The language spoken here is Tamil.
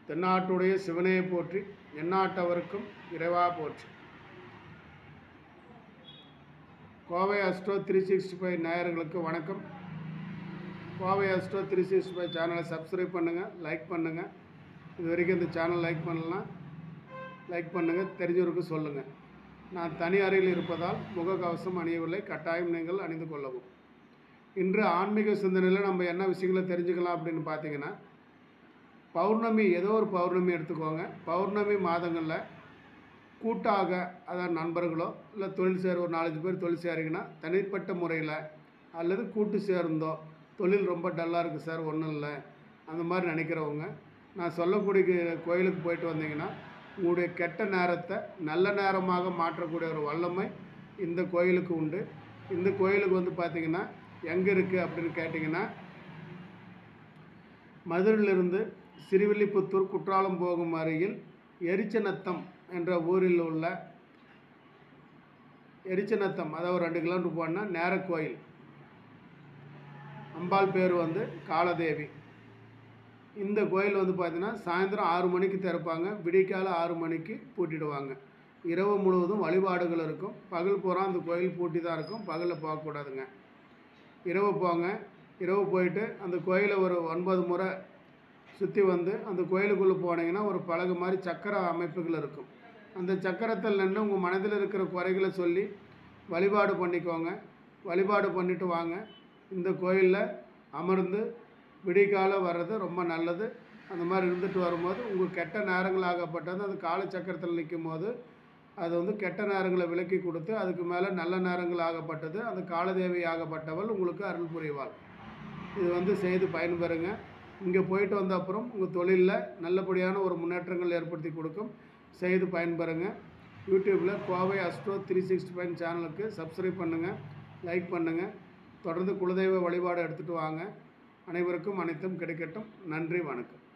தென்னாட்டுடைய சிவனையை போற்றி எந்நாட்டவருக்கும் இறைவா போற்றி Kovai Astro three sixty five நேயர்களுக்கு வணக்கம் Kovai Astro three sixty five சேனலை சப்ஸ்கிரைப் பண்ணுங்கள் லைக் பண்ணுங்கள் இது வரைக்கும் இந்த சேனல் லைக் பண்ணலாம் லைக் பண்ணுங்கள் தெரிஞ்சவருக்கு சொல்லுங்கள் நான் தனி அறையில் இருப்பதால் முகக்கவசம் அணியவில்லை கட்டாயம் நீங்கள் அணிந்து கொள்ளவும் இன்று ஆன்மீக சிந்தனையில் நம்ம என்ன விஷயங்களை தெரிஞ்சுக்கலாம் அப்படின்னு பார்த்தீங்கன்னா பௌர்ணமி ஏதோ ஒரு பௌர்ணமி எடுத்துக்கோங்க பௌர்ணமி மாதங்களில் கூட்டாக அதாவது நண்பர்களோ இல்லை தொழில் சேர ஒரு நாலஞ்சு பேர் தொழில் சேரீங்கன்னா தனிப்பட்ட முறையில் அல்லது கூட்டு சேர்ந்தோ தொழில் ரொம்ப டல்லாக இருக்குது சார் ஒன்றும் இல்லை அந்த மாதிரி நினைக்கிறவங்க நான் சொல்லக்கூடிய கி- கோயிலுக்கு போயிட்டு வந்தீங்கன்னா உங்களுடைய கெட்ட நேரத்தை நல்ல நேரமாக மாற்றக்கூடிய ஒரு வல்லமை இந்த கோயிலுக்கு உண்டு இந்த கோயிலுக்கு வந்து பார்த்தீங்கன்னா எங்கே இருக்குது அப்படின்னு கேட்டிங்கன்னா மதுரையிலிருந்து சிறுவில்லிபுத்தூர் குற்றாலம் போகும் அருகில் எரிச்சநத்தம் என்ற ஊரில் உள்ள எரிச்சநத்தம் அதாவது ஒரு ரெண்டு கிலோமீட்டர் போனால் நேர கோயில் அம்பாள் பேர் வந்து காலதேவி இந்த கோயில் வந்து பார்த்தீங்கன்னா சாயந்தரம் ஆறு மணிக்கு திறப்பாங்க விடிக்கால ஆறு மணிக்கு பூட்டிடுவாங்க இரவு முழுவதும் வழிபாடுகள் இருக்கும் பகல் பூரா அந்த கோயில் பூட்டி தான் இருக்கும் பகலில் போகக்கூடாதுங்க இரவு போங்க இரவு போயிட்டு அந்த கோயிலை ஒரு ஒன்பது முறை சுற்றி வந்து அந்த கோயிலுக்குள்ளே போனீங்கன்னா ஒரு பலகை மாதிரி சக்கர அமைப்புகள் இருக்கும் அந்த சக்கரத்தில் நின்று உங்கள் மனதில் இருக்கிற குறைகளை சொல்லி வழிபாடு பண்ணிக்கோங்க வழிபாடு பண்ணிட்டு வாங்க இந்த கோயிலில் அமர்ந்து விடிகால வர்றது ரொம்ப நல்லது அந்த மாதிரி இருந்துட்டு வரும்போது உங்கள் கெட்ட நேரங்களாகப்பட்டது அது காலச்சக்கரத்தில் நிற்கும் போது அது வந்து கெட்ட நேரங்களை விலக்கி கொடுத்து அதுக்கு மேலே நல்ல நேரங்கள் ஆகப்பட்டது அந்த காலதேவி ஆகப்பட்டவள் உங்களுக்கு அருள் புரிவாள் இது வந்து செய்து பயன்பெறுங்க இங்கே போயிட்டு வந்த அப்புறம் உங்கள் தொழிலில் நல்லபடியான ஒரு முன்னேற்றங்கள் ஏற்படுத்தி கொடுக்கும் செய்து பயன்பெறுங்க யூடியூப்பில் Kovai Astro three sixty five சேனலுக்கு சப்ஸ்கிரைப் பண்ணுங்கள் லைக் பண்ணுங்கள் தொடர்ந்து குலதெய்வ வழிபாடு எடுத்துகிட்டு வாங்க அனைவருக்கும் அனைத்தும் கிடைக்கட்டும் நன்றி வணக்கம்